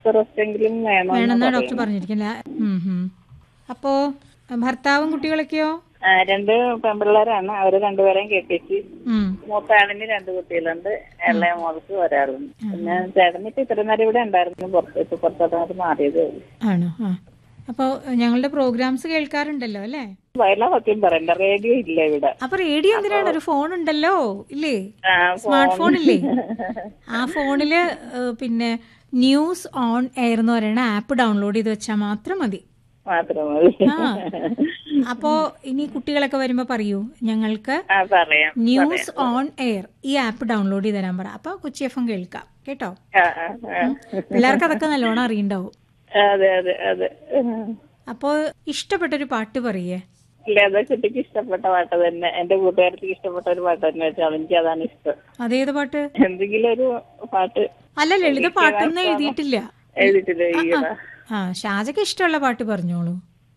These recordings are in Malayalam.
റെസ്റ്റെങ്കിലും വേണം വേണമെന്നാ ഡോക്ടർ പറഞ്ഞിരിക്കില്ല അപ്പോ ഭർത്താവും കുട്ടികളൊക്കെയോ ആ, രണ്ട് പെൺപിള്ളേരാണ് അവര് രണ്ടുപേരെയും കെട്ടിച്ച് ഉം. മൂത്ത ആളിന് രണ്ട് കുട്ടികളുണ്ട് ഇളയ മോൾക്ക് ഒരാളുണ്ട് പിന്നെ ചേട്ടനിട്ട് ഇത്ര നേരം ഇവിടെ ഉണ്ടായിരുന്നു പുറത്ത് ഇപ്പൊ പുറത്തോട്ട് മാറിയതേ ഉള്ളൂ ആണോ ആ അപ്പോൾ ഞങ്ങളുടെ പ്രോഗ്രാംസ് കേൾക്കാറുണ്ടല്ലോ അല്ലേ വയലാ സത്യം പറയണ്ട റേഡിയോ ഇല്ല ഇവിടെ അപ്പൊ റേഡിയോ എന്തിനാണ് ഒരു ഫോൺ ഉണ്ടല്ലോ ഇല്ലേ ആ, സ്മാർട്ട് ഫോൺ ഇല്ലേ ആ ഫോണില് ഏഹ്, പിന്നെ ന്യൂസ് ഓൺ എയർ എന്ന് പറയുന്ന ആപ്പ് ഡൗൺലോഡ് ചെയ്ത് വെച്ചാൽ മാത്രം മതി മാത്രം മതി ആ അപ്പോ ഇനി കുട്ടികളൊക്കെ വരുമ്പോ പറയൂ ഞങ്ങൾക്ക് ആ പറയാം ന്യൂസ് ഓൺ എയർ ഈ ആപ്പ് ഡൗൺലോഡ് ചെയ്ത് തരാൻ പറ അപ്പൊ കൊച്ചി എഫ് എം കേൾക്കാം കേട്ടോ ആ, ആ, ആ. പിള്ളേർക്ക് അതൊക്കെ നല്ലോണം അറിയണ്ടാവും അതെ അതെ അതെ അപ്പോ ഇഷ്ടപ്പെട്ടൊരു പാട്ട് പറയേ ഇല്ല അത് കുട്ടിക്ക് ഇഷ്ടപ്പെട്ട പാട്ട് തന്നെ എന്റെ കൂട്ടുകാർക്ക് ഇഷ്ടപ്പെട്ട ഒരു പാട്ട് തന്നെ വെച്ചാൽ എനിക്ക് അതാണ് ഇഷ്ടം അതേത് പാട്ട് എന്തെങ്കിലും ഒരു പാട്ട് അല്ല ലളിത പാട്ടൊന്നും എഴുതിയിട്ടില്ല എഴുതിട്ടില്ല ഈയിടെ ആ ഷാജക്ക് ഇഷ്ടമുള്ള പാട്ട് പറഞ്ഞോളൂ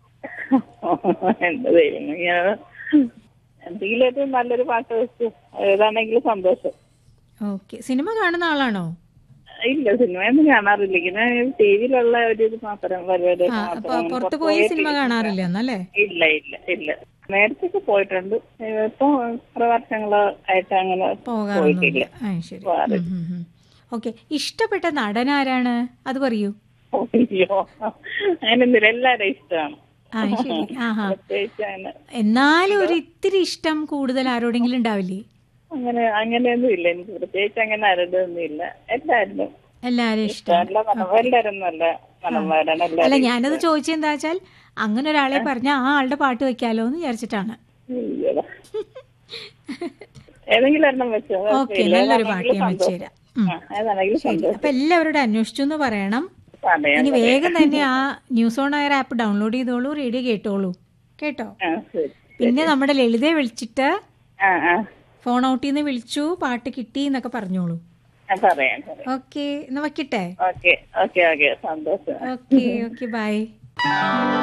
എന്റെ ദൈവം ഇങ്ങനെ എന്തെങ്കിലും ഒരു നല്ലൊരു പാട്ട് വെച്ച് ഏതാണെങ്കിലും സന്തോഷം ഓക്കെ സിനിമ കാണുന്ന ആളാണോ ഇല്ല സിനിമയൊന്നും കാണാറില്ല ഇങ്ങനെ ടി വിയിലുള്ള ഒരു ഇത് മാത്രം പരിപാടി ആ മാത്രം. അപ്പൊ അങ്ങനെ പുറത്ത് പുറത്ത് പോയി പോയി സിനിമ കാണാറില്ല എന്നല്ലേ ഇല്ല ഇല്ല ഇല്ല നേരത്തൊക്കെ പോയിട്ടുണ്ട് ഇപ്പൊ കുറെ വർഷങ്ങളായിട്ട് അങ്ങനെ പോകാറൊന്നുമില്ല ആ ശരി ഓക്കെ ഇഷ്ടപ്പെട്ട നടനാരാണ് അത് പറയൂ അയ്യോ അങ്ങനെയൊന്നുമില്ല എല്ലാവരും ഇഷ്ടമാണ് ആ ശരി ആഹാ പ്രത്യേകിച്ച് അങ്ങനെ എന്നാലും ഒരു ഇത്തിരി ഇഷ്ടം കൂടുതൽ ആരോടെങ്കിലും ഉണ്ടാവില്ലേ അങ്ങനെ അങ്ങനെയൊന്നും ഇല്ല എനിക്ക് പ്രത്യേകിച്ച് അങ്ങനെ ആരുടെയൊന്നും ഇല്ല എല്ലാവരും എല്ലാരും ഇഷ്ടം നല്ല മനം എല്ലാവരും നല്ല മനന്മാരാണ് അല്ല എല്ലാവരും ഞാനത് ചോദിച്ചെന്താ വെച്ചാൽ അങ്ങനെ ഒരാളെ പറഞ്ഞ ആ ആളുടെ പാട്ട് വെക്കാലോ എന്ന് വിചാരിച്ചിട്ടാണ് അയ്യോടാ. ഏതെങ്കിലും ഒരെണ്ണം വെച്ചോ ഓക്കെ നല്ലൊരു പാട്ട് ഞാൻ വെച്ച് തരാം ഉം. ആ, ഏതാണെങ്കിലും ശരി അപ്പൊ എല്ലാവരോടും അന്വേഷിച്ചു എന്ന് പറയണം പറയാം ഇനി വേഗം തന്നെ ആ news on air app download ചെയ്തോളൂ റേഡിയോ കേട്ടോളൂ കേട്ടോ ആ ശരി പിന്നെ നമ്മുടെ ലളിതയെ വിളിച്ചിട്ട് ആ ആ ഫോൺ ഔട്ടിൽ നിന്ന് വിളിച്ചു പാട്ട് കിട്ടി എന്നൊക്കെ പറഞ്ഞോളൂ ആ, പറയാം പറയാം ഓക്കെ എന്നാ വയ്ക്കട്ടെ ഓക്കെ ഓക്കെ ഓക്കെ സന്തോഷം ഓക്കെ ഓക്കെ ബൈ